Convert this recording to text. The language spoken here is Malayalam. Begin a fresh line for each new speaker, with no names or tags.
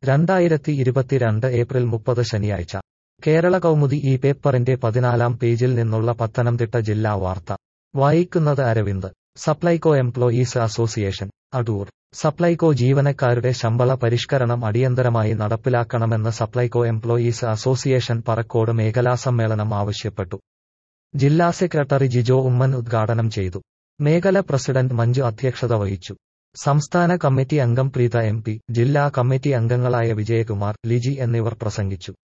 രണ്ടായിരത്തി ഇരുപത്തിരണ്ട് ഏപ്രിൽ മുപ്പത് ശനിയാഴ്ച കേരള കൗമുദി ഈ പേപ്പറിന്റെ പതിനാലാം പേജിൽ നിന്നുള്ള പത്തനംതിട്ട ജില്ലാ വാർത്ത വായിക്കുന്നത് അരവിന്ദ് സപ്ലൈകോ എംപ്ലോയീസ് അസോസിയേഷൻ അടൂർ സപ്ലൈകോ ജീവനക്കാരുടെ ശമ്പള പരിഷ്കരണം അടിയന്തരമായി നടപ്പിലാക്കണമെന്ന് സപ്ലൈകോ എംപ്ലോയീസ് അസോസിയേഷൻ പറക്കോട് മേഖലാ സമ്മേളനം ആവശ്യപ്പെട്ടു ജില്ലാ സെക്രട്ടറി ജിജോ ഉമ്മൻ ഉദ്ഘാടനം ചെയ്തു മേഖല പ്രസിഡന്റ് മഞ്ജു അധ്യക്ഷത വഹിച്ചു സംസ്ഥാന കമ്മിറ്റി അംഗം പ്രീത എം പി ജില്ലാ കമ്മിറ്റി അംഗങ്ങളായ വിജയകുമാർ ലിജി എന്നിവർ പ്രസംഗിച്ചു